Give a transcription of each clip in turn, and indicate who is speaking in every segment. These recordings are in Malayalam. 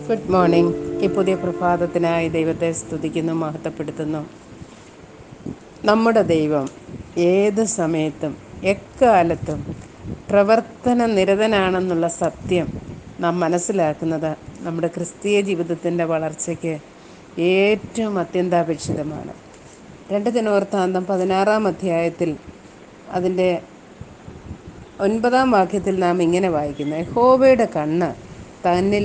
Speaker 1: ഗുഡ് മോർണിംഗ് ഈ പുതിയ പ്രഭാതത്തിനായി ദൈവത്തെ സ്തുതിക്കുന്നു മഹത്വപ്പെടുത്തുന്നു നമ്മുടെ ദൈവം ഏത് സമയത്തും എക്കാലത്തും പ്രവർത്തന നിരതനാണെന്നുള്ള സത്യം നാം മനസ്സിലാക്കുന്നത് നമ്മുടെ ക്രിസ്തീയ ജീവിതത്തിൻ്റെ വളർച്ചയ്ക്ക് ഏറ്റവും അത്യന്താപേക്ഷിതമാണ് രണ്ട് ദിനവൃത്താന്തം പതിനാറാം അധ്യായത്തിൽ അതിൻ്റെ ഒൻപതാം വാക്യത്തിൽ നാം ഇങ്ങനെ വായിക്കുന്നു യഹോവയുടെ കണ്ണ് തന്നിൽ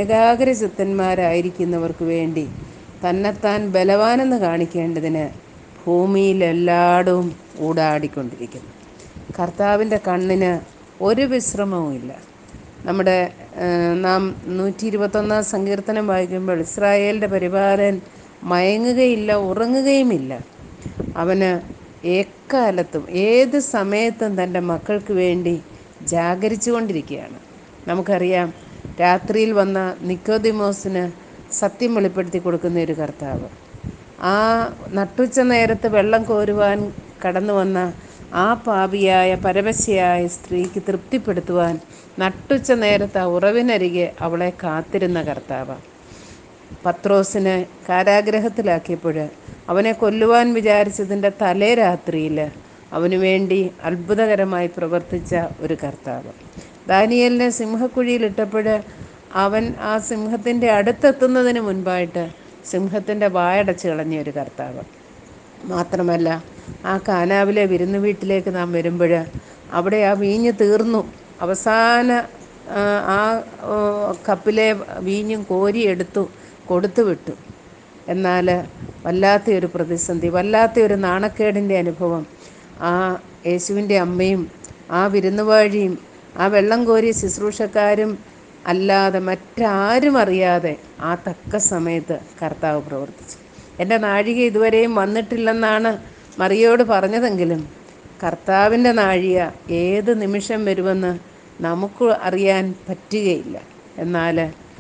Speaker 1: ഏകാഗ്രചിത്തന്മാരായിരിക്കുന്നവർക്ക് വേണ്ടി തന്നെത്താൻ ബലവാനെന്ന് കാണിക്കേണ്ടതിന് ഭൂമിയിലെല്ലായിടവും ഊടാടിക്കൊണ്ടിരിക്കുന്നു കർത്താവിൻ്റെ കണ്ണിന് ഒരു വിശ്രമവുമില്ല നമ്മുടെ ആ, നാം നൂറ്റി ഇരുപത്തൊന്നാം സങ്കീർത്തനം വായിക്കുമ്പോൾ ഇസ്രായേലിൻ്റെ പരിപാലൻ മയങ്ങുകയില്ല ഉറങ്ങുകയുമില്ല അവന് എക്കാലത്തും ഏത് സമയത്തും തൻ്റെ മക്കൾക്ക് വേണ്ടി ജാഗരിച്ചു കൊണ്ടിരിക്കുകയാണ് നമുക്കറിയാം രാത്രിയിൽ വന്ന നിക്കോദിമോസിന് സത്യം വെളിപ്പെടുത്തി കൊടുക്കുന്ന ഒരു കർത്താവ് ആ നട്ടുച്ച നേരത്ത് വെള്ളം കോരുവാൻ കടന്നു വന്ന ആ പാപിയായ പരമശയായ സ്ത്രീക്ക് തൃപ്തിപ്പെടുത്തുവാൻ നട്ടുച്ച നേരത്ത് ആ ഉറവിനരികെ അവളെ കാത്തിരുന്ന കർത്താവ് പത്രോസിനെ കാരാഗ്രഹത്തിലാക്കിയപ്പോൾ അവനെ കൊല്ലുവാൻ വിചാരിച്ചതിൻ്റെ തലേ രാത്രിയിൽ അവനു വേണ്ടി അത്ഭുതകരമായി പ്രവർത്തിച്ച ഒരു കർത്താവ് ദാനിയലിനെ സിംഹക്കുഴിയിലിട്ടപ്പോൾ അവൻ ആ സിംഹത്തിൻ്റെ അടുത്തെത്തുന്നതിന് മുൻപായിട്ട് സിംഹത്തിൻ്റെ വായടച്ച് കളഞ്ഞ ഒരു കർത്താവ് മാത്രമല്ല ആ കാനാവിലെ വിരുന്ന് വീട്ടിലേക്ക് നാം വരുമ്പോൾ അവിടെ ആ വീഞ്ഞ് തീർന്നു അവസാന ആ, ആ ഓ, കപ്പിലെ വീഞ്ഞും കോരിയെടുത്തു കൊടുത്തു വിട്ടു എന്നാൽ വല്ലാത്തൊരു പ്രതിസന്ധി വല്ലാത്തൊരു നാണക്കേടിൻ്റെ അനുഭവം ആ യേശുവിൻ്റെ അമ്മയും ആ വിരുന്നുവാഴിയും ആ വെള്ളം കോരിയ ശുശ്രൂഷക്കാരും അല്ലാതെ മറ്റാരും അറിയാതെ ആ തക്ക സമയത്ത് കർത്താവ് പ്രവർത്തിച്ചു എൻ്റെ നാഴിക ഇതുവരെയും വന്നിട്ടില്ലെന്നാണ് മറിയോട് പറഞ്ഞതെങ്കിലും കർത്താവിൻ്റെ നാഴിക ഏത് നിമിഷം വരുമെന്ന് നമുക്ക് അറിയാൻ പറ്റുകയില്ല എന്നാൽ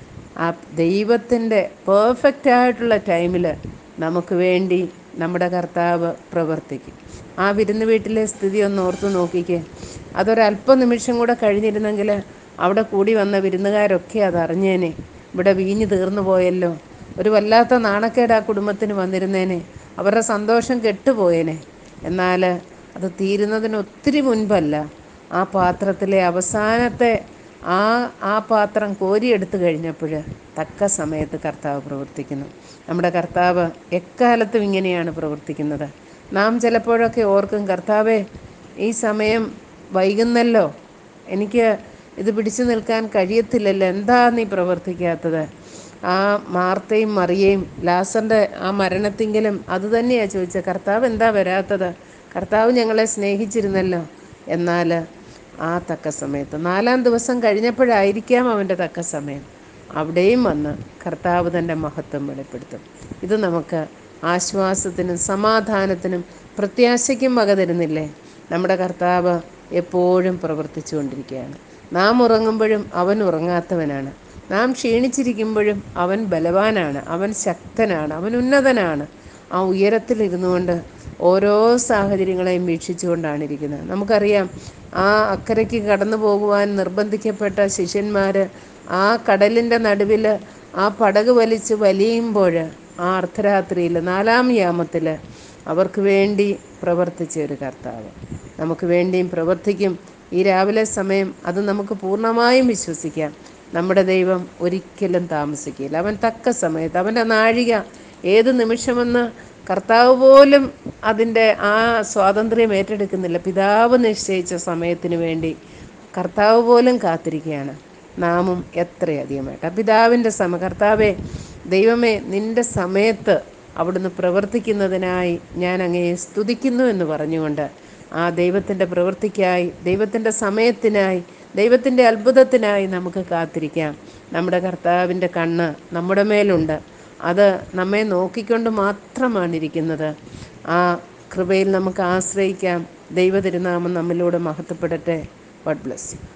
Speaker 1: ആ ദൈവത്തിൻ്റെ പെർഫെക്റ്റ് ആയിട്ടുള്ള ടൈമിൽ നമുക്ക് വേണ്ടി നമ്മുടെ കർത്താവ് പ്രവർത്തിക്കും ആ വിരുന്ന് വീട്ടിലെ സ്ഥിതി ഒന്ന് ഓർത്ത് നോക്കിക്കേ അതൊരല്പ നിമിഷം കൂടെ കഴിഞ്ഞിരുന്നെങ്കിൽ അവിടെ കൂടി വന്ന വിരുന്നുകാരൊക്കെ അതറിഞ്ഞേനെ ഇവിടെ വീഞ്ഞ് തീർന്നു പോയല്ലോ ഒരു വല്ലാത്ത നാണക്കേട് ആ കുടുംബത്തിന് വന്നിരുന്നേനെ അവരുടെ സന്തോഷം കെട്ടുപോയേനെ എന്നാൽ അത് തീരുന്നതിന് ഒത്തിരി മുൻപല്ല ആ പാത്രത്തിലെ അവസാനത്തെ ആ ആ പാത്രം കോരിയെടുത്തു കഴിഞ്ഞപ്പോൾ തക്ക സമയത്ത് കർത്താവ് പ്രവർത്തിക്കുന്നു നമ്മുടെ കർത്താവ് എക്കാലത്തും ഇങ്ങനെയാണ് പ്രവർത്തിക്കുന്നത് നാം ചിലപ്പോഴൊക്കെ ഓർക്കും കർത്താവേ ഈ സമയം വൈകുന്നല്ലോ എനിക്ക് ഇത് പിടിച്ചു നിൽക്കാൻ കഴിയത്തില്ലല്ലോ എന്താ നീ പ്രവർത്തിക്കാത്തത് ആ മാർത്തയും മറിയയും ലാസറിൻ്റെ ആ മരണത്തിങ്കിലും അതുതന്നെയാണ് ചോദിച്ചത് കർത്താവ് എന്താ വരാത്തത് കർത്താവ് ഞങ്ങളെ സ്നേഹിച്ചിരുന്നല്ലോ എന്നാൽ ആ തക്ക സമയത്ത് നാലാം ദിവസം കഴിഞ്ഞപ്പോഴായിരിക്കാം അവൻ്റെ തക്ക സമയം അവിടെയും വന്ന് കർത്താവ് തൻ്റെ മഹത്വം വെളിപ്പെടുത്തും ഇത് നമുക്ക് ആശ്വാസത്തിനും സമാധാനത്തിനും പ്രത്യാശയ്ക്കും വക തരുന്നില്ലേ നമ്മുടെ കർത്താവ് എപ്പോഴും പ്രവർത്തിച്ചുകൊണ്ടിരിക്കുകയാണ് നാം ഉറങ്ങുമ്പോഴും അവൻ ഉറങ്ങാത്തവനാണ് നാം ക്ഷീണിച്ചിരിക്കുമ്പോഴും അവൻ ബലവാനാണ് അവൻ ശക്തനാണ് അവൻ ഉന്നതനാണ് ആ ഉയരത്തിലിരുന്നു കൊണ്ട് ഓരോ സാഹചര്യങ്ങളെയും വീക്ഷിച്ചുകൊണ്ടാണ് ഇരിക്കുന്നത് നമുക്കറിയാം ആ അക്കരയ്ക്ക് കടന്നു പോകുവാൻ നിർബന്ധിക്കപ്പെട്ട ശിഷ്യന്മാർ ആ കടലിൻ്റെ നടുവിൽ ആ പടക് വലിച്ച് വലിയുമ്പോൾ ആ അർദ്ധരാത്രിയിൽ നാലാം യാമത്തിൽ അവർക്ക് വേണ്ടി പ്രവർത്തിച്ച ഒരു കർത്താവ് നമുക്ക് വേണ്ടിയും പ്രവർത്തിക്കും ഈ രാവിലെ സമയം അത് നമുക്ക് പൂർണ്ണമായും വിശ്വസിക്കാം നമ്മുടെ ദൈവം ഒരിക്കലും താമസിക്കില്ല അവൻ തക്ക സമയത്ത് അവൻ്റെ നാഴിക ഏത് നിമിഷമെന്ന് കർത്താവ് പോലും അതിൻ്റെ ആ സ്വാതന്ത്ര്യം ഏറ്റെടുക്കുന്നില്ല പിതാവ് നിശ്ചയിച്ച സമയത്തിന് വേണ്ടി കർത്താവ് പോലും കാത്തിരിക്കുകയാണ് നാമും എത്രയധികമായിട്ട് ആ പിതാവിൻ്റെ സമ കർത്താവെ ദൈവമേ നിൻ്റെ സമയത്ത് അവിടുന്ന് പ്രവർത്തിക്കുന്നതിനായി ഞാൻ അങ്ങയെ സ്തുതിക്കുന്നു എന്ന് പറഞ്ഞുകൊണ്ട് ആ ദൈവത്തിൻ്റെ പ്രവൃത്തിക്കായി ദൈവത്തിൻ്റെ സമയത്തിനായി ദൈവത്തിൻ്റെ അത്ഭുതത്തിനായി നമുക്ക് കാത്തിരിക്കാം നമ്മുടെ കർത്താവിൻ്റെ കണ്ണ് നമ്മുടെ മേലുണ്ട് അത് നമ്മെ നോക്കിക്കൊണ്ട് മാത്രമാണ് ഇരിക്കുന്നത് ആ കൃപയിൽ നമുക്ക് ആശ്രയിക്കാം ദൈവ തിരുനാമം നമ്മിലൂടെ മഹത്വപ്പെടട്ടെ ഗോഡ് ബ്ലെസ് യു